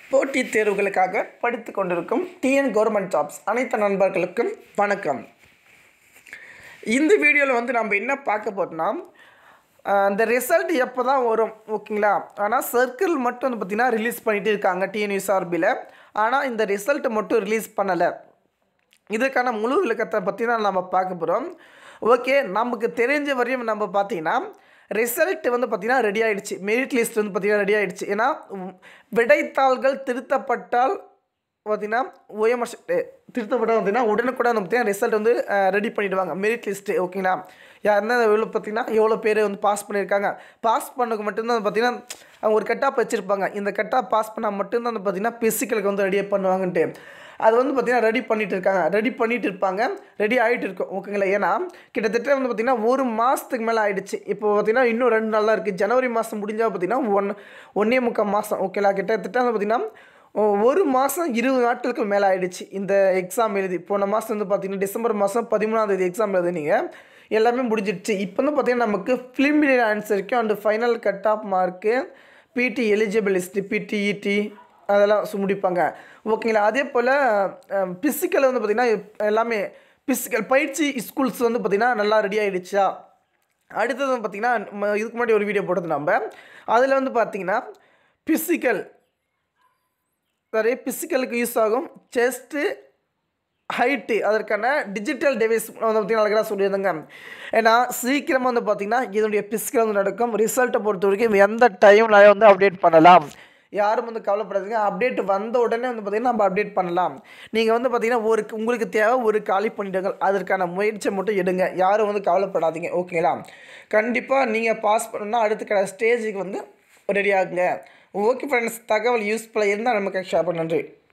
போட்டித் தேர்வுகளுக்காக படித்து கொண்டிருக்கும் டிஎன் கவர்மெண்ட் ஜாப்ஸ் அனைத்து நண்பர்களுக்கும் வணக்கம் இந்த வீடியோவில் வந்து நம்ம என்ன பார்க்க போறோம்னா அஹ், இந்த ரிசல்ட் எப்போ தான் வரும் ஓகேங்களா ஆனால் சர்க்கிள் மட்டும் வந்து பார்த்திங்கன்னா ரிலீஸ் பண்ணிட்டு இருக்காங்க டிஎன்யூஎஸ்ஆர்பியில் ஆனால் இந்த ரிசல்ட் மட்டும் ரிலீஸ் பண்ணலை இதுக்கான முழு விளக்கத்தை பற்றி தான் நம்ம பார்க்க போகிறோம் ஓகே நமக்கு தெரிஞ்ச வரையும் நம்ம பார்த்தீங்கன்னா ரிசல்ட் வந்து பார்த்திங்கன்னா ரெடி ஆயிடுச்சு மெரிட் லிஸ்ட் வந்து பார்த்திங்கன்னா ரெடி ஆயிடுச்சு ஏன்னா உம், விடைத்தாள்கள் திருத்தப்பட்டால் பார்த்தீங்கன்னா ஓஎம்ஆர் திருத்தப்பட்டால் பார்த்தீங்கன்னா உடனுக்குடன் வந்து பார்த்தீங்கன்னா ரிசல்ட் வந்து ரெடி பண்ணிடுவாங்க மெரிட் லிஸ்ட்டு ஓகேங்களா யாருன்னா எவ்வளோ பார்த்தீங்கன்னா எவ்வளோ பேர் வந்து பாஸ் பண்ணியிருக்காங்க பாஸ் பண்ணக்கு மட்டும்தான் பார்த்தீங்கன்னா அவங்க ஒரு கட்டாப் வச்சுருப்பாங்க இந்த கட்டாப் பாஸ் பண்ணால் மட்டும்தான் வந்து பார்த்தீங்கன்னா பிசிக்கலுக்கு வந்து ரெடியாக பண்ணுவாங்கன்ட்டு அது வந்து பார்த்திங்கன்னா ரெடி பண்ணிட்டு இருக்காங்க ரெடி பண்ணிட்டு இருப்பாங்க ரெடி ஆகிட்டு இருக்கும் ஓகேங்களா ஏன்னா கிட்டத்தட்ட வந்து பார்த்திங்கன்னா ஒரு மாதத்துக்கு மேலே ஆயிடுச்சு இப்போ பார்த்திங்கன்னா இன்னும் ரெண்டு நாள் தான் இருக்குது ஜனவரி மாதம் முடிஞ்சால் பார்த்திங்கன்னா ஒன் ஒன்றே முக்கால் மாதம் ஓகேங்களா கிட்டத்தட்ட வந்து பார்த்திங்கன்னா ஒ- ஒரு மாதம் இருபது நாட்களுக்கு மேலே ஆயிடுச்சு இந்த எக்ஸாம் எழுதி போன மாதம் வந்து பார்த்திங்கன்னா டிசம்பர் மாதம் பதிமூணாம் தேதி எக்ஸாம் எழுதுனீங்க எல்லாமே முடிஞ்சிடுச்சு இப்போ வந்து பார்த்திங்கன்னா நமக்கு ஃபிலிமினரி ஆன்சருக்கு and final cut off mark பிடி எலிஜிபிள் லிஸ்ட்டு பிடிஇடி அதெல்லாம் சு- முடிப்பாங்க ஓகேங்களா அதே போல் பிசிக்கல் வந்து பார்த்திங்கன்னா எல்லாமே பிசிக்கல் பயிற்சி ஸ்கூல்ஸ் வந்து பார்த்திங்கன்னா நல்லா ரெடி ஆகிடுச்சா அடுத்தது வந்து பார்த்திங்கன்னா ம- இதுக்கு முன்னாடி ஒரு வீடியோ போட்டது நம்ம அதில் வந்து பார்த்திங்கன்னா பிசிக்கல் சரி பிசிக்கலுக்கு யூஸ் ஆகும் செஸ்ட்டு ஹைட்டு அதற்கான டிஜிட்டல் டிவைஸ் வந்து பார்த்திங்கன்னா அழகாக சொல்லியிருந்தாங்க ஏன்னா சீக்கிரமாக வந்து பார்த்திங்கன்னா இதனுடைய பிசிக்கல் வந்து நடக்கும் ரிசல்ட்டை பொறுத்த வரைக்கும் எந்த டைமில் வந்து அப்டேட் பண்ணலாம் யாரும் வந்து கவலைப்படாதீங்க அப்டேட் வந்த உடனே வந்து பார்த்திங்கன்னா நம்ம அப்டேட் பண்ணலாம் நீங்கள் வந்து பார்த்திங்கன்னா ஒரு உங்களுக்கு தேவை ஒரு காலி பண்ணிடுங்கள் அதற்கான முயற்சியை மட்டும் எடுங்க யாரும் வந்து கவலைப்படாதீங்க ஓகேங்களா கண்டிப்பாக நீங்கள் பாஸ் பண்ணணும்னா அடுத்த ஸ்டேஜுக்கு வந்து ரெடி ஆகுங்க ஓகே ஃப்ரெண்ட்ஸ் தகவல் யூஸ்ஃபுல்லாக இருந்தால் நமக்கு ஷேர் பண்ண நன்றி